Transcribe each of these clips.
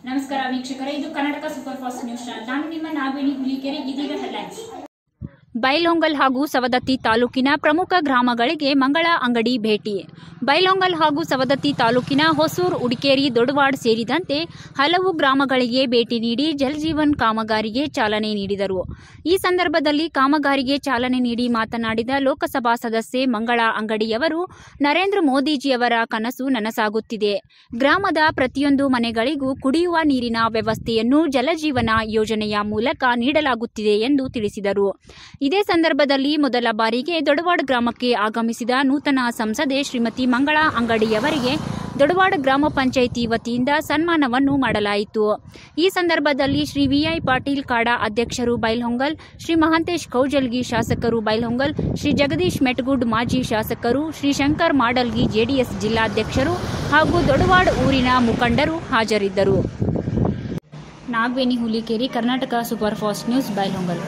ನಮಸ್ಕಾರ ವೀಕ್ಷಕರೇ ಇದು Karnataka super fast news channel ನಾನು ನಿಮ್ಮ ನಾಗವೇಣಿ ಹುಲಿಕೆರೆ ಇದೀಗ ಹೆಡ್ಲೈನ್ಸ್ ಬೈಲೊಂಗಲ್ ಹಾಗೂ ಸವದತ್ತಿ ತಾಲೂಕಿನ ಪ್ರಮುಖ ಗ್ರಾಮಗಳಿಗೆ ಮಂಗಳ ಅಂಗಡಿ ಭೇಟಿ ಬೈಲೊಂಗಲ್ ಹಾಗೂ ಸವದತ್ತಿ ತಾಲೂಕಿನ ಹೊಸೂರು ಉಡಿಕೇರಿ ದೊಡವಾಡ್ ಸೇರಿದಂತೆ ಹಲವು ಗ್ರಾಮಗಳಿಗೆ ಭೇಟಿ ನೀಡಿ ಜಲಜೀವನ್ ಕಾಮಗಾರಿಗೆ ಚಾಲನೆ ನೀಡಿದರು ಈ ಸಂದರ್ಭದಲ್ಲಿ ಕಾಮಗಾರಿಗೆ ಚಾಲನೆ ನೀಡಿ ಮಾತನಾಡಿದ ಲೋಕಸಭಾ ಸದಸ್ಯೆ ಮಂಗಳ ಅಂಗಡಿಯವರು ನರೇಂದ್ರ ಮೋದಿಜಿಯವರ ಕನಸು ನನಸಾಗುತ್ತಿದೆ ಗ್ರಾಮದ ಪ್ರತಿಯೊಂದು ಮನೆಗಳಿಗೂ ಕುಡಿಯುವ ನೀರಿನ ವ್ಯವಸ್ಥೆಯನ್ನು ಜಲಜೀವನ ಯೋಜನೆಯ ಮೂಲಕ ನೀಡಲಾಗುತ್ತಿದೆ ಎಂದು ತಿಳಿಸಿದರು ಇದೇ ಸಂದರ್ಭದಲ್ಲಿ ಮೊದಲ ಬಾರಿಗೆ ದೊಡವಾಡ ಗ್ರಾಮಕ್ಕೆ ಆಗಮಿಸಿದ ನೂತನ ಸಂಸದೆ ಶ್ರೀಮತಿ ಮಂಗಳಾ ಅಂಗಡಿಯವರಿಗೆ ದೊಡವಾಡ ಗ್ರಾಮ ಪಂಚಾಯಿತಿ ವತಿಯಿಂದ ಸನ್ಮಾನವನ್ನು ಮಾಡಲಾಯಿತು ಈ ಸಂದರ್ಭದಲ್ಲಿ ಶ್ರೀ ವಿಐ ಪಾಟೀಲ್ ಕಾಡಾ ಅಧ್ಯಕ್ಷರು ಬೈಲ್ಹೊಂಗಲ್ ಶ್ರೀ ಮಹಾಂತೇಶ್ ಕೌಜಲ್ಗಿ ಶಾಸಕರು ಬೈಲ್ಹೊಂಗಲ್ ಶ್ರೀ ಜಗದೀಶ್ ಮೆಟ್ಗುಡ್ ಮಾಜಿ ಶಾಸಕರು ಶ್ರೀ ಶಂಕರ್ ಮಾಡಲ್ಗಿ ಜೆಡಿಎಸ್ ಜಿಲ್ಲಾಧ್ಯಕ್ಷರು ಹಾಗೂ ದೊಡವಾಡ ಊರಿನ ಮುಖಂಡರು ಹಾಜರಿದ್ದರು Nagaveni Hulikeri Karnataka super fast news Bailhongal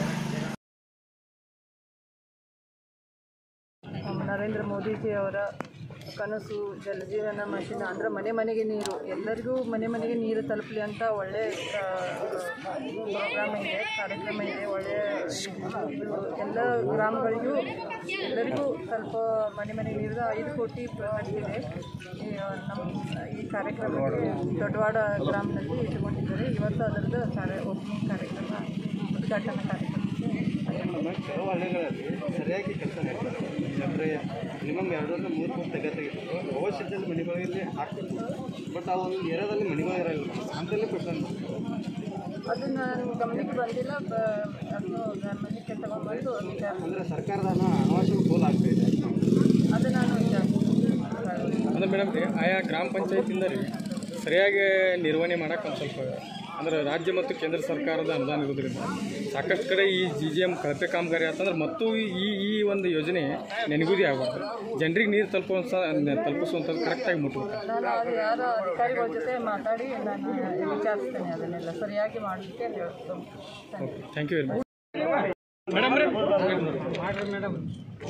ನಮ್ಮ ನರೇಂದ್ರ ಮೋದಿಜಿ ಅವರ ಕನಸು ಜಲಜೀವನ ಮಿಷನ್ ಅಂದರೆ ಮನೆ ಮನೆಗೆ ನೀರು ಎಲ್ಲರಿಗೂ ಮನೆ ಮನೆಗೆ ನೀರು ತಲುಪಲಿ ಅಂತ ಒಳ್ಳೆ ಪ್ರೋಗ್ರಾಮ್ ಇದೆ ಕಾರ್ಯಕ್ರಮ ಇದೆ ಒಳ್ಳೆ ಇದು ಎಲ್ಲ ಗ್ರಾಮಗಳಿಗೂ ಎಲ್ಲರಿಗೂ ಸ್ವಲ್ಪ ಮನೆ ಮನೆಗೆ ನೀರು ಐದು ಕೋಟಿ ಮಾಡಿದೆ ಈ ನಮ್ಮ ಈ ಕಾರ್ಯಕ್ರಮಕ್ಕೆ ದೊಡ್ಡವಾಡ ಗ್ರಾಮದಲ್ಲಿ ಇಟ್ಟುಕೊಂಡಿದ್ದಾರೆ ಇವತ್ತು ಅದರದ್ದು ಕಾರ್ಯ ಓಪನಿಂಗ್ ಕಾರ್ಯಕ್ರಮ ಉದ್ಘಾಟನಾ ಕಾರ್ಯಕ್ರಮಕ್ಕೆ ಕೆಲವು ಹಳ್ಳಿಗಳಲ್ಲಿ ಸರಿಯಾಗಿ ಕೆಲಸ ಮಾಡ್ತಾರೆ ಅಂದರೆ ಮಿನಿಮಮ್ ಎರಡರಿಂದ ಮೂರು ಫುಟ್ ತೆಗೆತೆಗಿತ್ತು ಅವಶ್ಯಕತೆಯಲ್ಲಿ ಮನೆಗಳಲ್ಲಿ ಹಾಕ್ತಿತ್ತು ಬಟ್ ಆ ಒಂದು ಏರಿಯಾದಲ್ಲಿ ಮನೆಗಳು ಇರಲ್ಲ ಅಂತಲ್ಲಿ ಕ್ವಶನ್ ಅದು ನಾನು ಗಮನಕ್ಕೆ ಬಂದಿಲ್ಲ ಬ ಅದನ್ನು ಗಮನಕ್ಕೆ ತಗೊಂಡ್ಬಂದು ವಿಚಾರ ಅಂದರೆ ಸರ್ಕಾರದ ಹಣ ಅನಾವಶ್ಯಕ ಗೋಲ್ ಆಗ್ತಾ ಇದೆ ಅದು ನಾನು ವಿಚಾರಿಸ್ತೀನಿ ಅಂದ್ರೆ ಮೇಡಮ್ ರೀ ಆಯಾ ಗ್ರಾಮ ಪಂಚಾಯತಿಯಿಂದ ರೀ ಸರಿಯಾಗಿ ನಿರ್ವಹಣೆ ಮಾಡೋಕೆ ಒಂದು ಸ್ವಲ್ಪ ಅಂದ್ರೆ ರಾಜ್ಯ ಮತ್ತು ಕೇಂದ್ರ ಸರ್ಕಾರದ ಅನುದಾನ ಇರೋದ್ರಿಂದ ಸಾಕಷ್ಟು ಕಡೆ ಈ ಜಿ ಜಿ ಎಮ್ ಕಳಪೆ ಕಾಮಗಾರಿ ಆತಂದ್ರೆ ಮತ್ತು ಈ ಈ ಒಂದು ಯೋಜನೆ ನೆನಗುದಿ ಆಗಬಾರ್ದು ಜನರಿಗೆ ನೀರು ತಲುಪುವಂಥ ತಲುಪಿಸುವಂಥದ್ದು ಕರೆಕ್ಟಾಗಿ ಮುಟ್ಟಬೇಕು ನಾನು ಅದು ಯಾರ ಅಧಿಕಾರಿಗಳ ಜೊತೆ ಮಾತಾಡಿ ನಾನು ವಿಚಾರಿಸ್ತೇನೆ ಅದನ್ನೆಲ್ಲ ಸರಿಯಾಗಿ ಮಾಡಲಿಕ್ಕೆ ಹೇಳ್ತೀನಿ thank you very much madam ರೀ ಮಾಡ್ರಿ ಮೇಡಮ್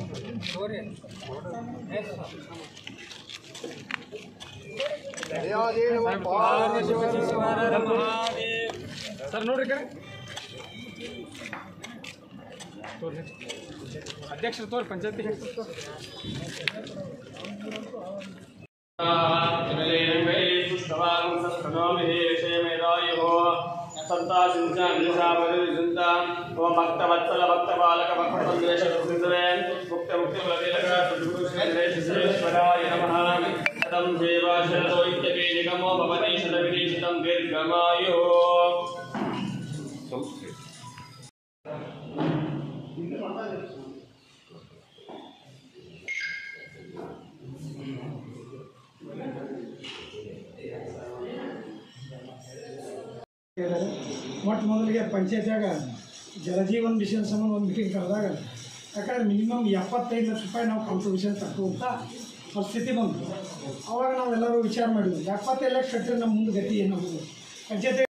ಸರ್ ನೋಡ್ರಿ ಕಡೆ ತೋರ್ರಿ ಅಧ್ಯಕ್ಷರು ತೋರಿ ಪಂಚಾಯತಿ ಭಕ್ತವತ್ಸಲ ಭಕ್ತ ಬಾಲಕ ಭಕ್ತೇಶ ಮುಕ್ತ ಮುಕ್ತಿ ಬಲೀಶ್ವರಾಯ ನಮಃ ಶತಂ ದೇವ ಶರದೋ ಇತ್ಯಪಿ ನಿಗಮೋ ಭವತಿ ಶತವಿಧೀಶಿತಂ ದೀರ್ಘಮಾಯು ಮೊಟ್ಟ ಮೊದಲಿಗೆ ಪಂಚಾಯತ್ಯಾಗ ಜಲಜೀವನ್ ಮಿಷನ್ ಸಂಬಂಧ ಒಂದು ಮೀಟಿಂಗ್ ಕರೆದಾಗ ಯಾಕಂದ್ರೆ ಮಿನಿಮಮ್ ಎಪ್ಪತ್ತೈದು ಲಕ್ಷ ರೂಪಾಯಿ ನಾವು ಕಾಂಟ್ರಿಬ್ಯೂಷನ್ ಕಟ್ಟುವಂಥ ಪರಿಸ್ಥಿತಿ ಬಂತು ಅವಾಗ ನಾವೆಲ್ಲರೂ ವಿಚಾರ ಮಾಡಿದ್ವಿ ಎಪ್ಪತ್ತೈದು ಲಕ್ಷ ಕಟ್ಟಿದ್ರೆ ನಮ್ಮ ಮುಂದೆ ಗತಿ ಏನು ಪಂಚಾಯತ್